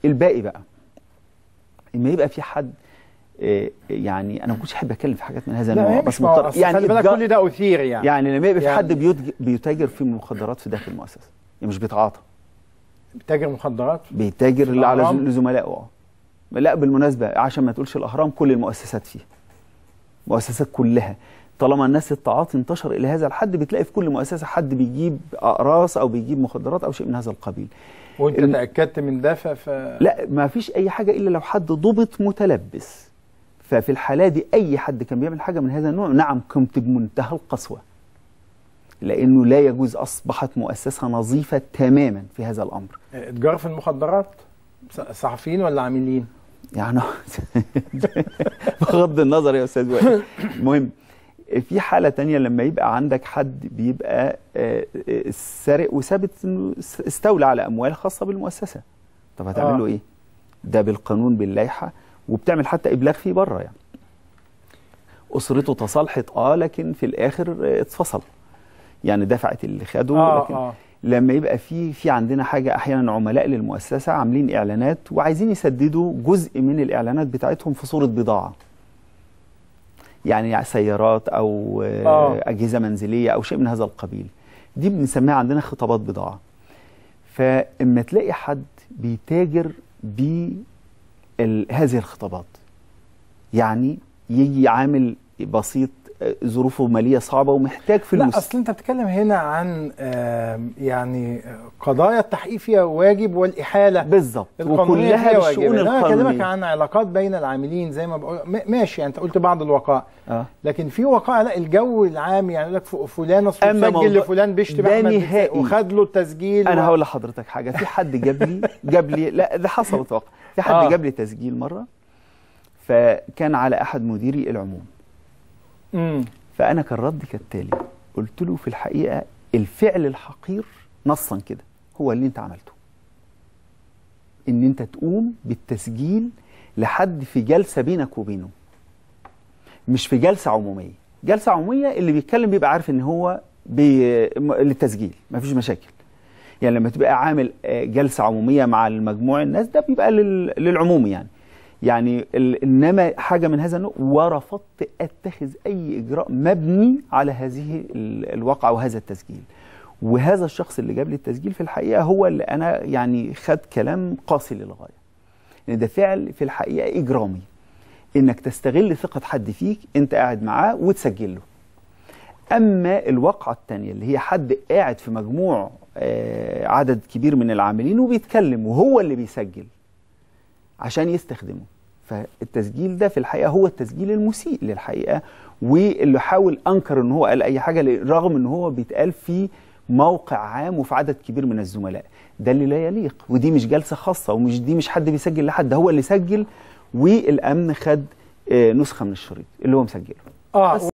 الباقي بقى اما يبقى في حد آه، يعني انا ما كنتش احب اتكلم في حاجات من هذا لا النوع هي بس مش مضطر مضطر يعني خلي بالك اتجا- كل ده اثير يعني يعني لما يبقى في يعني- حد بيتج- بيتاجر في المخدرات في داخل المؤسسه يعني مش بيتعاطى تاجر مخدرات بيتاجر في اللي على الأهرام؟ لزملائه اه لا بالمناسبه عشان ما تقولش الاهرام كل المؤسسات فيها المؤسسات كلها طالما الناس التعاطي انتشر الى هذا الحد بتلاقي في كل مؤسسه حد بيجيب اقراص او بيجيب مخدرات او شيء من هذا القبيل وانت الم- تاكدت من ده ف ف- لا ما فيش اي حاجه الا لو حد ضبط متلبس ففي الحاله دي اي حد كان بيعمل حاجه من هذا النوع نعم كنت بمنتهى القسوه لانه لا يجوز اصبحت مؤسسه نظيفه تماما في هذا الامر اتجار في المخدرات ص- صحفيين ولا عاملين يعني بغض النظر يا استاذ وائل المهم في حاله تانية لما يبقى عندك حد بيبقى آه، آه، سارق وثابت انه استولى على اموال خاصه بالمؤسسه طب هتعمل له آه. ايه ده بالقانون باللائحه وبتعمل حتى ابلاغ فيه بره يعني اسرته تصالحت اه لكن في الاخر آه، اتفصل يعني دفعت اللي خده اه لكن اه لما يبقى في في عندنا حاجه احيانا عملاء للمؤسسه عاملين اعلانات وعايزين يسددوا جزء من الاعلانات بتاعتهم في صوره بضاعه يعني سيارات او آه. آه. اجهزه منزليه او شيء من هذا القبيل دي بنسميها عندنا خطابات بضاعه فاما تلاقي حد بيتاجر بهذه الخطابات يعني يجي عامل بسيط آه، ظروفه ماليه صعبه ومحتاج فلوس لا اصل انت بتتكلم هنا عن آم، يعني قضايا التحقيق فيها واجب والاحاله بالظبط القانونيه وكلها فيها بالشؤون واجب انا بكلمك القانونيه عن علاقات بين العاملين زي ما بقول م- ماشي يعني انت قلت بعض الوقائع اه لكن في وقائع لا الجو العام يعني يقول لك ف- فلان اصل أما مسجل موضوع- لفلان بيشتم ده احمد نهائي. وخد له التسجيل انا و- هقول لحضرتك حاجه في حد جاب لي جاب لي لا ده حصلت واقع في حد آه. جاب لي تسجيل مره فكان على احد مديري العموم مم. فانا كان ردي كالتالي قلت له في الحقيقه الفعل الحقير نصا كده هو اللي انت عملته ان انت تقوم بالتسجيل لحد في جلسه بينك وبينه مش في جلسه عموميه جلسه عموميه اللي بيتكلم بيبقى عارف ان هو بي... م- للتسجيل مفيش مشاكل يعني لما تبقى عامل آه، جلسه عموميه مع المجموع الناس ده بيبقى لل... للعموم يعني يعني ال... انما حاجه من هذا النوع ورفضت اتخذ اي اجراء مبني على هذه ال- الواقعه وهذا التسجيل وهذا الشخص اللي جاب لي التسجيل في الحقيقه هو اللي انا يعني خد كلام قاسي للغايه لان ده فعل في الحقيقه اجرامي انك تستغل ثقه حد فيك انت قاعد معاه وتسجل له اما الواقعه الثانيه اللي هي حد قاعد في مجموع آه، عدد كبير من العاملين وبيتكلم وهو اللي بيسجل عشان يستخدمه فالتسجيل ده في الحقيقه هو التسجيل المسيء للحقيقه واللي حاول انكر ان هو قال اي حاجه رغم ان هو بيتقال في موقع عام وفي عدد كبير من الزملاء ده اللي لا يليق ودي مش جلسه خاصه ومش دي مش حد بيسجل لحد ده هو اللي سجل والامن خد آه، نسخه من الشريط اللي هو مسجله اه بس